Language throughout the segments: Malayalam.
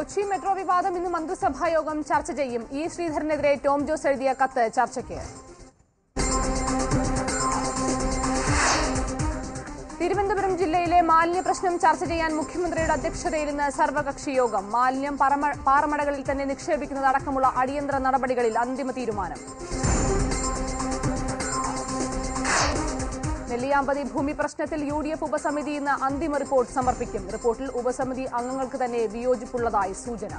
കൊച്ചി മെട്രോ വിവാദം ഇന്ന് മന്ത്രിസഭാ യോഗം ചർച്ച ചെയ്യും ഇ ശ്രീധരനെതിരെ ടോം ജോസ് എഴുതിയ കത്ത് ചർച്ചയ്ക്ക് തിരുവനന്തപുരം ജില്ലയിലെ മാലിന്യ പ്രശ്നം ചർച്ച ചെയ്യാൻ മുഖ്യമന്ത്രിയുടെ അധ്യക്ഷതയിൽ ഇന്ന് സർവകക്ഷി യോഗം മാലിന്യം പറമ- പാറമടകളിൽ തന്നെ നിക്ഷേപിക്കുന്നതടക്കമുള്ള അടിയന്തര നടപടികളിൽ അന്തിമ തീരുമാനം നെല്ലിയാമ്പതി ഭൂമി പ്രശ്നത്തിൽ യു ഡി എഫ് ഉപസമിതി ഇന്ന് അന്തിമ റിപ്പോർട്ട് സമർപ്പിക്കും റിപ്പോർട്ടിൽ ഉപസമിതി അംഗങ്ങൾക്ക് തന്നെ വിയോജിപ്പുള്ളതായി സൂചന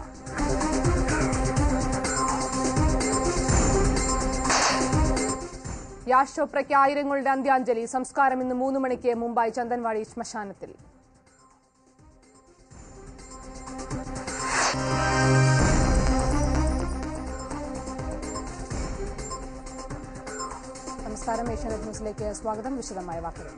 യാഷ് ചോപ്രയ്ക്ക് ആയിരങ്ങളുടെ അന്ത്യാഞ്ജലി സംസ്കാരം ഇന്ന് മൂന്ന് മണിക്ക് മുംബൈ ചന്ദൻവാടി ശ്മശാനത്തിൽ നമസ്കാരം ഏഷ്യാനെറ്റ് ന്യൂസിലേക്ക് സ്വാഗതം വിശദമായ വാർത്തകൾ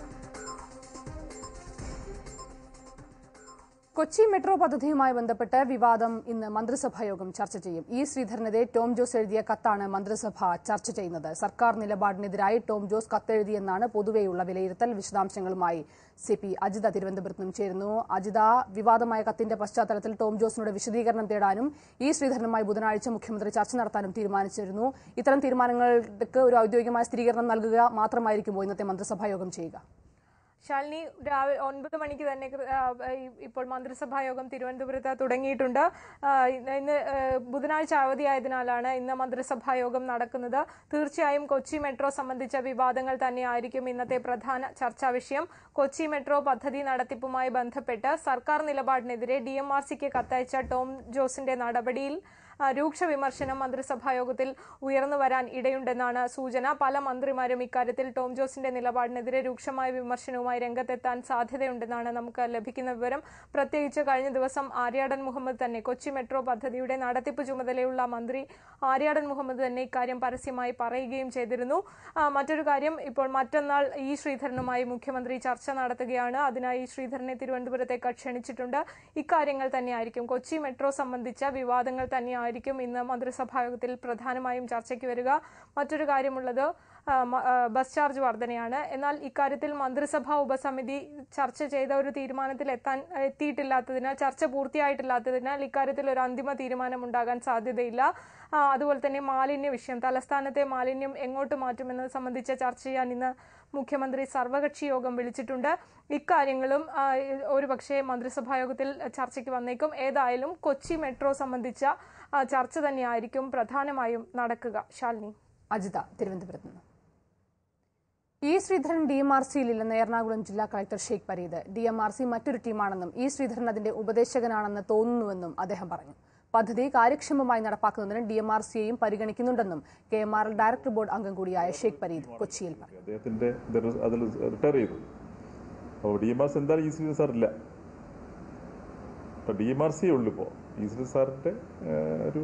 കൊച്ചി മെട്രോ പദ്ധതിയുമായി ബന്ധപ്പെട്ട് വിവാദം ഇന്ന് മന്ത്രിസഭായോഗം ചർച്ച ചെയ്യും ഇ ശ്രീധരനെതിരെ ടോം ജോസ് എഴുതിയ കത്താണ് മന്ത്രിസഭ ചർച്ച ചെയ്യുന്നത് സർക്കാർ നിലപാടിനെതിരായി ടോം ജോസ് കത്തെഴുതിയെന്നാണ് പൊതുവെയുള്ള വിലയിരുത്തൽ വിശദാംശങ്ങളുമായി സി പി അജിത തിരുവനന്തപുരത്ത് നിന്നും ചേരുന്നു അജിത വിവാദമായ കത്തിന്റെ പശ്ചാത്തലത്തിൽ ടോം ജോസിനോട് വിശദീകരണം തേടാനും ഇ ശ്രീധരനുമായി ബുധനാഴ്ച മുഖ്യമന്ത്രി ചർച്ച നടത്താനും തീരുമാനിച്ചിരുന്നു ഇത്തരം തീരുമാനങ്ങൾക്ക് ഒരു ഔദ്യോഗികമായ സ്ഥിരീകരണം നൽകുക മാത്രമായിരിക്കുമോ ഇന്നത്തെ മന്ത്രിസഭായോഗം ചെയ്യുക ശാലിനി രാവിലെ ഒൻപത് മണിക്ക് തന്നെ ആ, ഈ- ഇപ്പോൾ മന്ത്രിസഭാ യോഗം തിരുവനന്തപുരത്ത് തുടങ്ങിയിട്ടുണ്ട് ആ, ഇന്ന് ഇന്ന് ആ, ബുധനാഴ്ച അവധിയായതിനാലാണ് ഇന്ന് മന്ത്രിസഭാ യോഗം നടക്കുന്നത് തീർച്ചയായും കൊച്ചി മെട്രോ സംബന്ധിച്ച വിവാദങ്ങൾ തന്നെയായിരിക്കും ഇന്നത്തെ പ്രധാന ചർച്ചാ വിഷയം കൊച്ചി മെട്രോ പദ്ധതി നടത്തിപ്പുമായി ബന്ധപ്പെട്ട് സർക്കാർ നിലപാടിനെതിരെ ഡി എം ആർ സിക്ക് കത്തയച്ച ടോം ജോസിന്റെ നടപടിയിൽ ആ, രൂക്ഷ വിമർശനം മന്ത്രിസഭാ യോഗത്തിൽ ഉയർന്നു വരാൻ ഇടയുണ്ടെന്നാണ് സൂചന പല മന്ത്രിമാരും ഇക്കാര്യത്തിൽ ടോം ജോസിന്റെ നിലപാടിനെതിരെ രൂക്ഷമായ വിമർശനവുമായി രംഗത്തെത്താൻ സാധ്യതയുണ്ടെന്നാണ് നമുക്ക് ലഭിക്കുന്ന വിവരം പ്രത്യേകിച്ച് കഴിഞ്ഞ ദിവസം ആര്യാടൻ മുഹമ്മദ് തന്നെ കൊച്ചി മെട്രോ പദ്ധതിയുടെ നടത്തിപ്പ് ചുമതലയുള്ള മന്ത്രി ആര്യാടൻ മുഹമ്മദ് തന്നെ ഇക്കാര്യം പരസ്യമായി പറയുകയും ചെയ്തിരുന്നു ആ, മറ്റൊരു കാര്യം ഇപ്പോൾ മറ്റന്നാൾ ഇ ശ്രീധരനുമായി മുഖ്യമന്ത്രി ചർച്ച നടത്തുകയാണ് അതിനായി ഇ ശ്രീധരനെ തിരുവനന്തപുരത്തേക്ക് ക്ഷണിച്ചിട്ടുണ്ട് ഇക്കാര്യങ്ങൾ തന്നെയായിരിക്കും കൊച്ചി മെട്രോ സംബന്ധിച്ച വിവാദങ്ങൾ തന്നെയായിരിക്കും ഇന്ന് മന്ത്രിസഭായോഗത്തിൽ പ്രധാനമായും ചർച്ചയ്ക്ക് വരിക മറ്റൊരു കാര്യമുള്ളത് ആ, മ- ആ, ബസ് ചാർജ് വർധനയാണ് എന്നാൽ ഇക്കാര്യത്തിൽ മന്ത്രിസഭാ ഉപസമിതി ചർച്ച ചെയ്ത ഒരു തീരുമാനത്തിൽ എത്താൻ എത്തിയിട്ടില്ലാത്തതിനാൽ ചർച്ച പൂർത്തിയായിട്ടില്ലാത്തതിനാൽ ഇക്കാര്യത്തിൽ ഒരു അന്തിമ തീരുമാനം ഉണ്ടാകാൻ സാധ്യതയില്ല ആ, അതുപോലെ തന്നെ മാലിന്യ വിഷയം തലസ്ഥാനത്തെ മാലിന്യം എങ്ങോട്ട് മാറ്റുമെന്നത് സംബന്ധിച്ച ചർച്ച ചെയ്യാൻ ഇന്ന് മുഖ്യമന്ത്രി സർവകക്ഷി യോഗം വിളിച്ചിട്ടുണ്ട് ഇക്കാര്യങ്ങളും ആ, ഒരുപക്ഷെ മന്ത്രിസഭാ യോഗത്തിൽ ചർച്ചയ്ക്ക് വന്നേക്കും ഏതായാലും കൊച്ചി മെട്രോ സംബന്ധിച്ച ആ, ചർച്ച തന്നെയായിരിക്കും പ്രധാനമായും നടക്കുക ശാലിനി അജിത തിരുവനന്തപുരത്ത് നിന്ന് E Sreedharan D M R സിയിലില്ലെന്ന് എറണാകുളം ജില്ലാ collector Sheikh Pareed D M R C മറ്റൊരു ടീമാണെന്നും ഇ ശ്രീധരൻ അതിന്റെ ഉപദേശകനാണെന്ന് തോന്നുന്നുവെന്നും അദ്ദേഹം പറഞ്ഞു പദ്ധതി കാര്യക്ഷമമായി നടപ്പാക്കുന്നതിന് ഡി എം ആർ സിയെയും പരിഗണിക്കുന്നുണ്ടെന്നും K M R L director board അംഗം കൂടിയായ ഷെയ്ഖ് പരീദ് കൊച്ചിയിൽ പറഞ്ഞു അദ്ദേഹത്തിന്റെ ഇത് റി- അതിൽ റിട്ടയർ ചെയ്തു അപ്പോൾ ഡി എം ആർ സി എന്തായാലും ഈ ശ്രീ സാർ ഇല്ല ഇപ്പൊ ഡി എം ആർ സി ഉള്ളു ഇപ്പോൾ ഈ ശ്രീ സാറിന്റെ ഏഹ്, ഒരു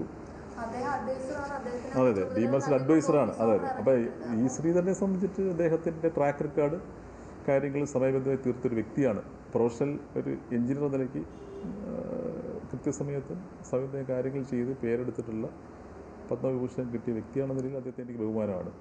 അതെ അതെ ഡി എം ആർ സിയുടെ അഡ്വൈസറാണ് അതെ അതെ അപ്പൊ ഈ ശ്രീധരനെ സംബന്ധിച്ചിട്ട് അദ്ദേഹത്തിന്റെ ട്രാക്ക് റെക്കോർഡ് കാര്യങ്ങൾ സമയബന്ധമായി തീർത്തൊരു വ്യക്തിയാണ് പ്രൊഫഷണൽ ഒരു എഞ്ചിനീയർ എന്ന നിലയ്ക്ക് ഏഹ്, കൃത്യസമയത്ത് സമയത്തെ കാര്യങ്ങൾ ചെയ്ത് പേരെടുത്തിട്ടുള്ള പത്മവിഭൂഷൺ കിട്ടിയ വ്യക്തിയാണെന്ന നിലയിൽ അദ്ദേഹത്തെ എനിക്ക് ബഹുമാനമാണ്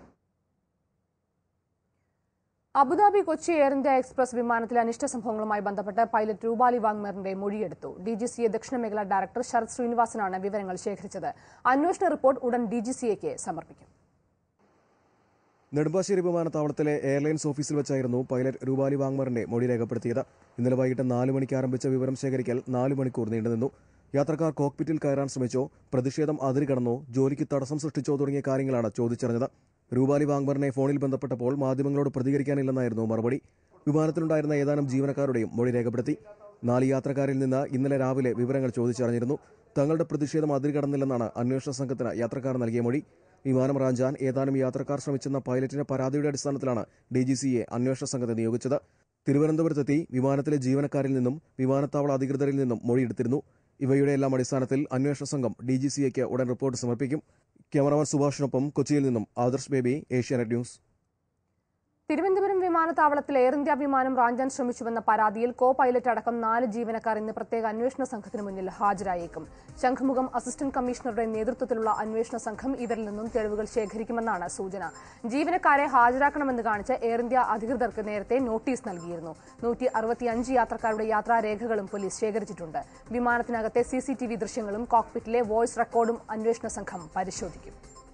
Abu Dhabi Kochi Air India Express വിമാനത്തിലെ അനിഷ്ട സംഭവങ്ങളുമായി ബന്ധപ്പെട്ട് പൈലറ്റ് രൂപാലി വാങ്മറിന്റെ മൊഴിയെടുത്തു ഡി ജി സി എ ദക്ഷിണ മേഖലാ ഡയറക്ടർ ശരത് ശ്രീനിവാസനാണ് വിവരങ്ങൾ ശേഖരിച്ചത് അന്വേഷണ റിപ്പോർട്ട് ഉടൻ ഡി ജി സിഎക്ക് സമർപ്പിക്കും നെടുമ്പാശ്ശേരി വിമാനത്താവളത്തിലെ എയർലൈൻസ് ഓഫീസിൽ വെച്ചായിരുന്നു പൈലറ്റ് രൂപാലി വാങ്മറിന്റെ മൊഴി രേഖപ്പെടുത്തിയത് ഇന്നലെ വൈകിട്ട് നാല് മണിക്ക് ആരംഭിച്ച വിവരം ശേഖരിക്കൽ നാല് മണിക്കൂർ നീണ്ടുനിന്നു യാത്രക്കാർ കോക്പിറ്റിൽ കയറാൻ ശ്രമിച്ചോ പ്രതിഷേധം അതിരുകടന്നോ ജോലിക്ക് തടസ്സം സൃഷ്ടിച്ചോ തുടങ്ങിയ കാര്യങ്ങളാണ് ചോദിച്ചറിഞ്ഞത് രൂപാലി വാങ്മറിനെ ഫോണിൽ ബന്ധപ്പെട്ടപ്പോൾ മാധ്യമങ്ങളോട് പ്രതികരിക്കാനില്ലെന്നായിരുന്നു മറുപടി വിമാനത്തിലുണ്ടായിരുന്ന ഏതാനും ജീവനക്കാരുടെയും മൊഴി രേഖപ്പെടുത്തി നാല് യാത്രക്കാരിൽ നിന്ന് ഇന്നലെ രാവിലെ വിവരങ്ങൾ ചോദിച്ചറിഞ്ഞിരുന്നു തങ്ങളുടെ പ്രതിഷേധം അതിരുകടന്നില്ലെന്നാണ് അന്വേഷണ സംഘത്തിന് യാത്രക്കാർ നൽകിയ മൊഴി വിമാനം റാഞ്ചാൻ ഏതാനും യാത്രക്കാർ ശ്രമിച്ചെന്ന പൈലറ്റിന്റെ പരാതിയുടെ അടിസ്ഥാനത്തിലാണ് ഡി ജി സിയെ അന്വേഷണ സംഘത്തെ നിയോഗിച്ചത് തിരുവനന്തപുരത്തെത്തി വിമാനത്തിലെ ജീവനക്കാരിൽ നിന്നും വിമാനത്താവള അധികൃതരിൽ നിന്നും മൊഴിയെടുത്തിരുന്നു ഇവയുടെ എല്ലാം അടിസ്ഥാനത്തിൽ അന്വേഷണ സംഘം ഡി ജി സിക്ക് ഉടൻ റിപ്പോർട്ട് സമർപ്പിക്കും ക്യാമറമാൻ സുഭാഷിനൊപ്പം കൊച്ചിയിൽ നിന്നും ആദർശ് ബേബി ഏഷ്യാനെറ്റ് ന്യൂസ് തിരുവനന്തപുരം വിമാന വിമാനത്താവളത്തിൽ എയർ ഇന്ത്യ വിമാനം റാഞ്ചാൻ ശ്രമിച്ചുവെന്ന പരാതിയിൽ കോ പൈലറ്റ് അടക്കം നാല് ജീവനക്കാർ ഇന്ന് പ്രത്യേക അന്വേഷണ സംഘത്തിന് മുന്നിൽ ഹാജരായേക്കും ശംഖുമുഖം അസിസ്റ്റന്റ് കമ്മീഷണറുടെ നേതൃത്വത്തിലുള്ള അന്വേഷണ സംഘം ഇവരിൽ നിന്നും തെളിവുകൾ ശേഖരിക്കുമെന്നാണ് സൂചന ജീവനക്കാരെ ഹാജരാക്കണമെന്ന് കാണിച്ച് എയർ ഇന്ത്യ അധികൃതർക്ക് നേരത്തെ നോട്ടീസ് നൽകിയിരുന്നു നൂറ്റി അറുപത്തിയഞ്ച് യാത്രക്കാരുടെ യാത്രാരേഖകളും പോലീസ് ശേഖരിച്ചിട്ടുണ്ട് വിമാനത്തിനകത്തെ സിസിടിവി ദൃശ്യങ്ങളും കോക്പിറ്റിലെ വോയിസ് റെക്കോർഡും അന്വേഷണ സംഘം പരിശോധിക്കും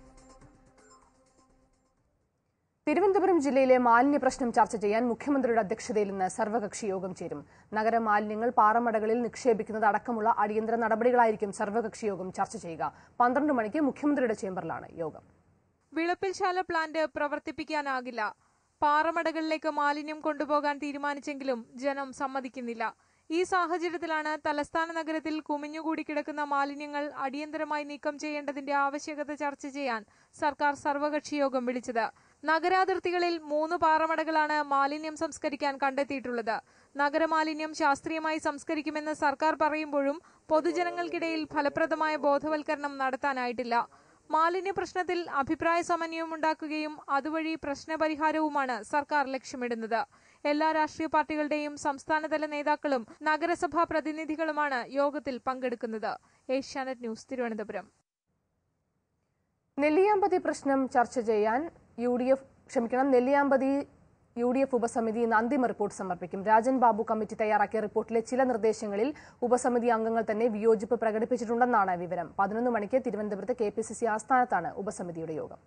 തിരുവനന്തപുരം ജില്ലയിലെ മാലിന്യ പ്രശ്നം ചർച്ച ചെയ്യാൻ മുഖ്യമന്ത്രിയുടെ അധ്യക്ഷതയിൽ ഇന്ന് സർവകക്ഷി യോഗം ചേരും നഗര മാലിന്യങ്ങൾ പാറമടകളിൽ നിക്ഷേപിക്കുന്നത് അടക്കമുള്ള അടിയന്തര നടപടികളായിരിക്കും സർവകക്ഷി യോഗം ചർച്ച ചെയ്യുക പന്ത്രണ്ട് മണിക്ക് മുഖ്യമന്ത്രിയുടെ ചേംബറിലാണ് യോഗം വിളപ്പിൽശാല പ്ലാന്റ് പ്രവർത്തിപ്പിക്കാനാകില്ല പാറമടകളിലേക്ക് മാലിന്യം കൊണ്ടുപോകാൻ തീരുമാനിച്ചെങ്കിലും ജനം സമ്മതിക്കുന്നില്ല ഈ സാഹചര്യത്തിലാണ് തലസ്ഥാന നഗരത്തിൽ കുമിഞ്ഞുകൂടി കിടക്കുന്ന മാലിന്യങ്ങൾ അടിയന്തരമായി നീക്കം ചെയ്യേണ്ടതിന്റെ ആവശ്യകത ചർച്ച ചെയ്യാൻ സർക്കാർ സർവകക്ഷി യോഗം വിളിച്ചത് നഗരാതിർത്തികളിൽ മൂന്ന് പാറമടകളാണ് മാലിന്യം സംസ്കരിക്കാൻ കണ്ടെത്തിയിട്ടുള്ളത് നഗരമാലിന്യം ശാസ്ത്രീയമായി സംസ്കരിക്കുമെന്ന് സർക്കാർ പറയുമ്പോഴും പൊതുജനങ്ങൾക്കിടയിൽ ഫലപ്രദമായ ബോധവൽക്കരണം നടത്താനായിട്ടില്ല മാലിന്യ പ്രശ്നത്തിൽ അഭിപ്രായ സമന്വയം ഉണ്ടാക്കുകയും അതുവഴി പ്രശ്നപരിഹാരവുമാണ് സർക്കാർ ലക്ഷ്യമിടുന്നത് എല്ലാ രാഷ്ട്രീയ പാർട്ടികളുടെയും സംസ്ഥാനതല നേതാക്കളും നഗരസഭാ പ്രതിനിധികളുമാണ് യോഗത്തിൽ പങ്കെടുക്കുന്നത് ഏഷ്യാനെറ്റ് ന്യൂസ് തിരുവനന്തപുരം നെല്ലിയാമ്പതി പ്രശ്നം ചർച്ച ചെയ്യാൻ യു ഡി എഫ് ക്ഷമിക്കണം നെല്ലിയാമ്പതി യു ഡി എഫ് ഉപസമിതി ഇന്ന് അന്തിമ റിപ്പോർട്ട് സമർപ്പിക്കും രാജൻ ബാബു കമ്മിറ്റി തയ്യാറാക്കിയ റിപ്പോർട്ടിലെ ചില നിർദ്ദേശങ്ങളിൽ ഉപസമിതി അംഗങ്ങൾ തന്നെ വിയോജിപ്പ് പ്രകടിപ്പിച്ചിട്ടുണ്ടെന്നാണ് വിവരം പതിനൊന്ന് മണിക്ക് തിരുവനന്തപുരത്ത് കെ പി സി സി ആസ്ഥാനത്താണ് ഉപസമിതിയുടെ യോഗം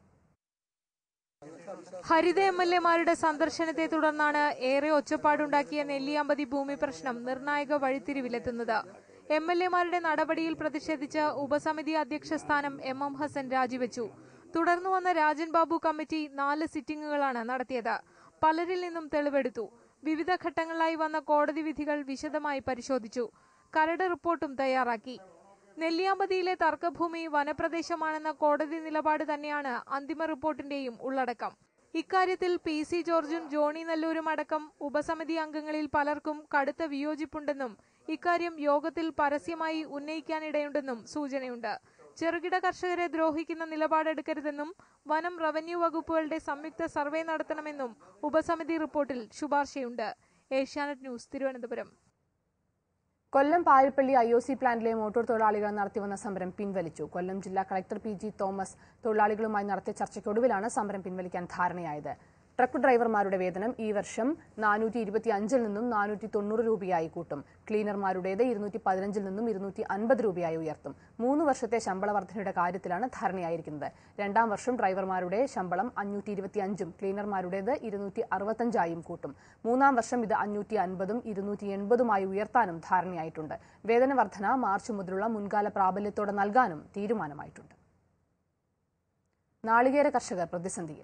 ഹരിത എം എൽ എമാരുടെ സന്ദർശനത്തെ തുടർന്നാണ് ഏറെ ഒച്ചപ്പാടുണ്ടാക്കിയ നെല്ലിയാമ്പതി ഭൂമി പ്രശ്നം നിർണായക വഴിത്തിരിവിലെത്തുന്നത് എം എൽ എമാരുടെ നടപടിയിൽ പ്രതിഷേധിച്ച് ഉപസമിതി അധ്യക്ഷ സ്ഥാനം എം എം ഹസൻ രാജിവെച്ചു തുടർന്നു വന്ന രാജൻ ബാബു കമ്മിറ്റി നാല് സിറ്റിംഗുകളാണ് നടത്തിയത് പലരിൽ നിന്നും തെളിവെടുത്തു വിവിധ ഘട്ടങ്ങളിലായി വന്ന കോടതി വിധികൾ വിശദമായി പരിശോധിച്ചു കരട് റിപ്പോർട്ടും തയ്യാറാക്കി നെല്ലിയാമ്പതിയിലെ തർക്കഭൂമി വനപ്രദേശമാണെന്ന കോടതി നിലപാട് തന്നെയാണ് അന്തിമ റിപ്പോർട്ടിന്റെയും ഉള്ളടക്കം ഇക്കാര്യത്തിൽ പി സി ജോർജും ജോണി നെല്ലൂരും അടക്കം ഉപസമിതി അംഗങ്ങളിൽ പലർക്കും കടുത്ത വിയോജിപ്പുണ്ടെന്നും ഇക്കാര്യം യോഗത്തിൽ പരസ്യമായി ഉന്നയിക്കാനിടയുണ്ടെന്നും സൂചനയുണ്ട് ചെറുകിട കർഷകരെ ദ്രോഹിക്കുന്ന നിലപാടെടുക്കരുതെന്നും വനം റവന്യൂ വകുപ്പുകളുടെ സംയുക്ത സർവേ നടത്തണമെന്നും ഉപസമിതി റിപ്പോർട്ടിൽ ശുപാർശയുണ്ട് Asianet news Thiruvananthapuram Kollam Paripally I O C പ്ലാന്റിലെ മോട്ടോർ തൊഴിലാളികൾ നടത്തിവന്ന സമരം പിൻവലിച്ചു കൊല്ലം ജില്ലാ കളക്ടർ പി ജി തോമസ് തൊഴിലാളികളുമായി നടത്തിയ ചർച്ചയ്ക്കൊടുവിലാണ് സമരം പിൻവലിക്കാൻ ധാരണയായത് ട്രക്ക് ഡ്രൈവർമാരുടെ വേതനം ഈ വർഷം നാനൂറ്റി ഇരുപത്തി അഞ്ചിൽ നിന്നും നാനൂറ്റി തൊണ്ണൂറ് രൂപയായി കൂട്ടും ക്ലീനർമാരുടേത് ഇരുന്നൂറ്റി പതിനഞ്ചിൽ നിന്നും ഇരുന്നൂറ്റി അൻപത് രൂപയായി ഉയർത്തും മൂന്ന് വർഷത്തെ ശമ്പള വർധനയുടെ കാര്യത്തിലാണ് ധാരണയായിരിക്കുന്നത് രണ്ടാം വർഷം ഡ്രൈവർമാരുടെ ശമ്പളം അഞ്ഞൂറ്റി ഇരുപത്തി അഞ്ചും ക്ലീനർമാരുടേത് ഇരുന്നൂറ്റി അറുപത്തഞ്ചായും കൂട്ടും മൂന്നാം വർഷം ഇത് അഞ്ഞൂറ്റി അൻപതും ഇരുന്നൂറ്റി എൺപതുമായി ഉയർത്താനും ധാരണയായിട്ടുണ്ട് വേതന വർധന മാർച്ച് മുതലുള്ള മുൻകാല പ്രാബല്യത്തോടെ നൽകാനും തീരുമാനമായിട്ടുണ്ട് നാളികേര കർഷകർ പ്രതിസന്ധിയിൽ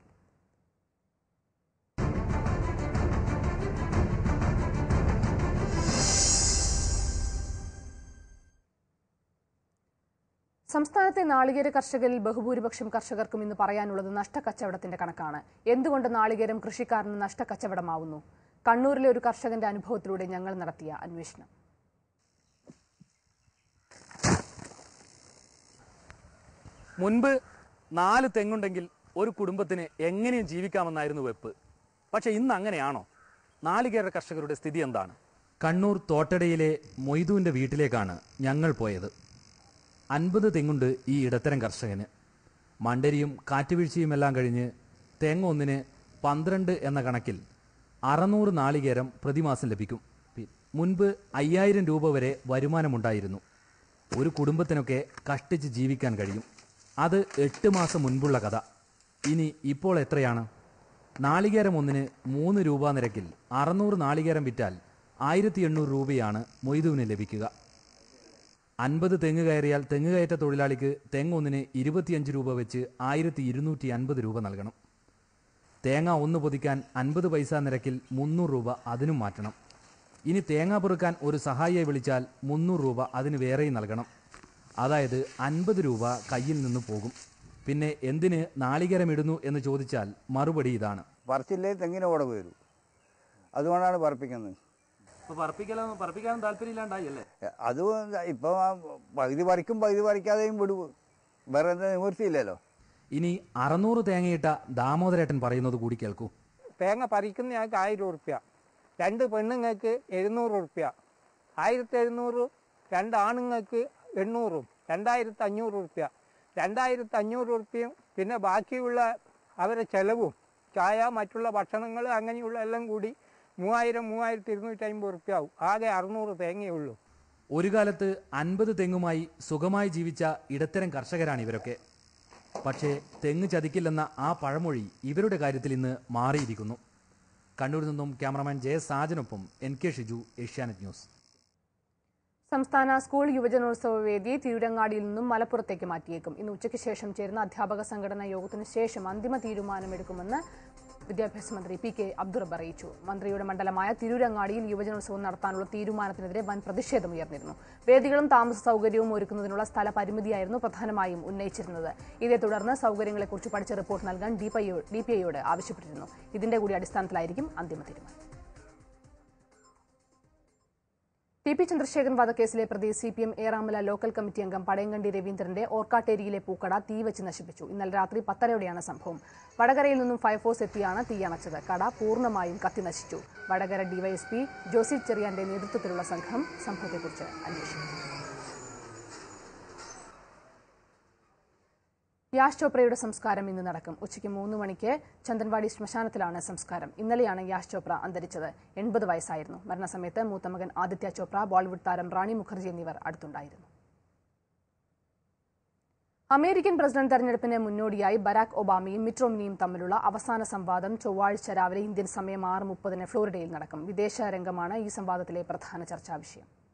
സംസ്ഥാനത്തെ നാളികേര കർഷകരിൽ ബഹുഭൂരിപക്ഷം കർഷകർക്കും ഇന്ന് പറയാനുള്ളത് നഷ്ടക്കച്ചവടത്തിന്റെ കണക്കാണ് എന്തുകൊണ്ട് നാളികേരം കൃഷിക്കാരന് നഷ്ടക്കച്ചവടമാവുന്നു കണ്ണൂരിലെ ഒരു കർഷകന്റെ അനുഭവത്തിലൂടെ ഞങ്ങൾ നടത്തിയ അന്വേഷണം മുൻപ് നാല് തെങ്ങുണ്ടെങ്കിൽ ഒരു കുടുംബത്തിന് എങ്ങനെയും ജീവിക്കാമെന്നായിരുന്നു വെപ്പ് പക്ഷെ ഇന്ന് അങ്ങനെയാണോ നാളികേര കർഷകരുടെ സ്ഥിതി എന്താണ് കണ്ണൂർ തോട്ടടയിലെ മൊയ്തുവിൻ്റെ വീട്ടിലേക്കാണ് ഞങ്ങൾ പോയത് അൻപത് തെങ്ങുണ്ട് ഈ ഇടത്തരം കർഷകന് മണ്ടരിയും കാറ്റുവീഴ്ചയും എല്ലാം കഴിഞ്ഞ് തേങ്ങ ഒന്നിന് പന്ത്രണ്ട് എന്ന കണക്കിൽ അറുന്നൂറ് നാളികേരം പ്രതിമാസം ലഭിക്കും പി- മുൻപ് അയ്യായിരം രൂപ വരെ വരുമാനമുണ്ടായിരുന്നു ഒരു കുടുംബത്തിനൊക്കെ കഷ്ടിച്ച് ജീവിക്കാൻ കഴിയും അത് എട്ട് മാസം മുൻപുള്ള കഥ ഇനി ഇപ്പോൾ എത്രയാണ് നാളികേരം ഒന്നിന് മൂന്ന് രൂപ നിരക്കിൽ അറുന്നൂറ് നാളികേരം വിറ്റാൽ ആയിരത്തി എണ്ണൂറ് രൂപയാണ് മൊയ്തുവിന് ലഭിക്കുക അൻപത് തെങ്ങ് കയറിയാൽ തെങ്ങ് കയറ്റ തൊഴിലാളിക്ക് തെങ്ങ് ഒന്നിന് ഇരുപത്തിയഞ്ച് രൂപ വെച്ച് ആയിരത്തി ഇരുന്നൂറ്റി അൻപത് രൂപ നൽകണം തേങ്ങ ഒന്ന് പൊതിക്കാൻ അൻപത് പൈസ നിരക്കിൽ മുന്നൂറ് രൂപ അതിനും മാറ്റണം ഇനി തേങ്ങ പെറുക്കാൻ ഒരു സഹായിയെ വിളിച്ചാൽ മുന്നൂറ് രൂപ അതിന് വേറെയും നൽകണം അതായത് അൻപത് രൂപ കയ്യിൽ നിന്ന് പോകും പിന്നെ എന്തിന് നാളികേരം ഇടുന്നു എന്ന് ചോദിച്ചാൽ മറുപടി ഇതാണ് പറിച്ചില്ലേ തെങ്ങിന് ഉടവ് വരും അതുകൊണ്ടാണ് പറപ്പിക്കുന്നത് പറപ്പിക്കാനും പറപ്പിക്കാനും താല്പര്യമില്ലാണ്ടായി അല്ലേ അത് ഇപ്പോൾ പകുതി പറിക്കും പകുതി പറിക്കാതെയും വിടും വേറെ എന്താ നിവൃത്തിയില്ലല്ലോ ഇനി അറുന്നൂറ് തേങ്ങയിട്ട ദാമോദരേട്ടൻ പറയുന്നത് കൂടി കേൾക്കൂ തേങ്ങ പറിക്കുന്നയാൾക്ക് ആയിരം ഉറുപ്യ രണ്ട് പെണ്ണുങ്ങൾക്ക് എഴുന്നൂറ് ഉറുപ്യ ആയിരത്തി എഴുന്നൂറ് രണ്ട് ആണുങ്ങൾക്ക് എണ്ണൂറും രണ്ടായിരത്തി അഞ്ഞൂറ് ഉറുപ്യ രണ്ടായിരത്തി അഞ്ഞൂറ് ഉറുപ്പ്യയും പിന്നെ ബാക്കിയുള്ള അവരെ ചെലവും ചായ മറ്റുള്ള ഭക്ഷണങ്ങൾ അങ്ങനെയുള്ള എല്ലാം കൂടി മൂവായിരം മൂവായിരത്തി ഇരുന്നൂറ്റി അമ്പത് ഉറുപ്പ്യ ആവും ആകെ അറുന്നൂറ് തേങ്ങയേ ഉള്ളൂ ഒരു കാലത്ത് അൻപത് തെങ്ങുമായി സുഖമായി ജീവിച്ച ഇടത്തരം കർഷകരാണ് ഇവരൊക്കെ പക്ഷേ തെങ്ങ് ചതിക്കില്ലെന്ന ആ പഴമൊഴി ഇവരുടെ കാര്യത്തിൽ ഇന്ന് മാറിയിരിക്കുന്നു കണ്ണൂരിൽ നിന്നും ക്യാമറമാൻ ജയ സാജനൊപ്പം N K Shiju Asianet news സംസ്ഥാന സ്കൂൾ യുവജനോത്സവ വേദി തിരുരങ്ങാടിയിൽ നിന്നും മലപ്പുറത്തേക്ക് മാറ്റിയേക്കും ഇന്ന് ഉച്ചയ്ക്ക് ശേഷം ചേരുന്ന അധ്യാപക സംഘടനാ യോഗത്തിന് ശേഷം അന്തിമ തീരുമാനമെടുക്കുമെന്ന് വിദ്യാഭ്യാസ മന്ത്രി പി കെ അബ്ദുറബ് അറിയിച്ചു മന്ത്രിയുടെ മണ്ഡലമായ തിരൂരങ്ങാടിയിൽ യുവജനോത്സവം നടത്താനുള്ള തീരുമാനത്തിനെതിരെ വൻ പ്രതിഷേധമുയർന്നിരുന്നു വേദികളും താമസ സൗകര്യവും ഒരുക്കുന്നതിനുള്ള സ്ഥല പരിമിതിയായിരുന്നു പ്രധാനമായും ഉന്നയിച്ചിരുന്നത് ഇതേ തുടർന്ന് സൗകര്യങ്ങളെക്കുറിച്ച് പഠിച്ച റിപ്പോർട്ട് നൽകാൻ ഡിപിഐയോട് ആവശ്യപ്പെട്ടിരുന്നു ഇതിന്റെ കൂടി അടിസ്ഥാനത്തിലായിരിക്കും അന്തിമ തീരുമാനം ടി പി ചന്ദ്രശേഖരൻ വധക്കേസിലെ പ്രതി C P M Eramala local committee അംഗം പടയങ്കണ്ടി രവീന്ദ്രന്റെ ഓർക്കാട്ടേരിയിലെ പൂക്കട തീവച്ച് നശിപ്പിച്ചു ഇന്നലെ രാത്രി പത്തരയോടെയാണ് സംഭവം വടകരയിൽ നിന്നും ഫയർഫോഴ്സ് എത്തിയാണ് തീയണച്ചത് കട പൂർണ്ണമായും കത്തി നശിച്ചു വടകര ഡിവൈഎസ്പി ജോസി ചെറിയാന്റെ നേതൃത്വത്തിലുള്ള സംഘം സംഭവത്തെക്കുറിച്ച് അന്വേഷിക്കും യാഷ് ചോപ്രയുടെ സംസ്കാരം ഇന്ന് നടക്കും ഉച്ചയ്ക്ക് മൂന്ന് മണിക്ക് ചന്ദൻവാടി ശ്മശാനത്തിലാണ് സംസ്കാരം ഇന്നലെയാണ് യാഷ് ചോപ്ര അന്തരിച്ചത് എൺപത് വയസ്സായിരുന്നു മരണസമയത്ത് മൂത്തമകൻ ആദിത്യ ചോപ്ര ബോളിവുഡ് താരം റാണി മുഖർജി എന്നിവർ അടുത്തുണ്ടായിരുന്നു അമേരിക്കൻ പ്രസിഡന്റ് തെരഞ്ഞെടുപ്പിന് മുന്നോടിയായി ബരാക് ഒബാമയും മിറ്റ് റോംനിയും തമ്മിലുള്ള അവസാന സംവാദം ചൊവ്വാഴ്ച രാവിലെ ഇന്ത്യൻ സമയം ആറ് മുപ്പതിന് ഫ്ലോറിഡയിൽ നടക്കും വിദേശ രംഗമാണ് ഈ സംവാദത്തിലെ പ്രധാന ചർച്ചാ വിഷയം